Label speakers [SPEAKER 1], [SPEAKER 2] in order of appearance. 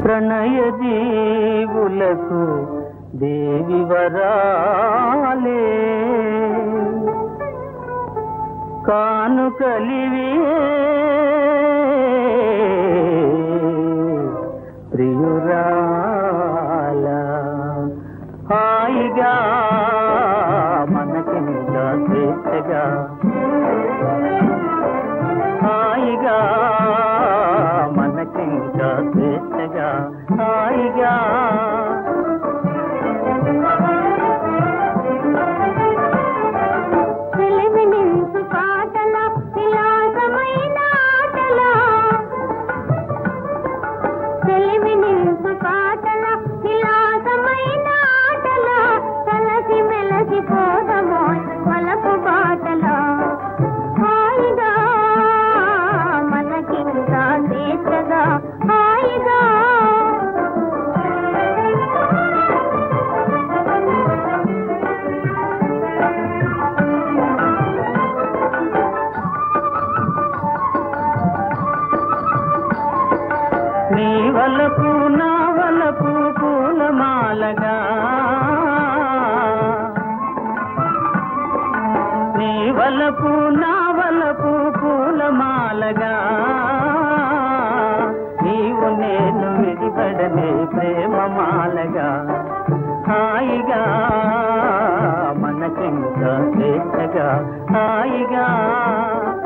[SPEAKER 1] ప్రణయ జీవులకు దేవి వరాలే కానుకలివే ప్రియురాల హాయిగా మనకింకా స్వేచ్ఛగా హాయిగా మనకింకా స్వేచ్ఛగా హాయిగా
[SPEAKER 2] వెలిమినించు పాటల విలాసమైన ఆటల వెలిమినించు పాటల విలాసమైన ఆటల కలసి మెలసి పోదమో వలపు బాటల హాయిగా మనకింకా స్వేచ్ఛగా హాయిగా
[SPEAKER 1] నీ వలపు నా వలపు పూలమాలగా నీ వలపు నా వలపు పూలమాలగా నీవు నేను విడిపడనే ప్రేమమాలగా హాయిగా మనకింకా స్వేచ్ఛగా హాయిగా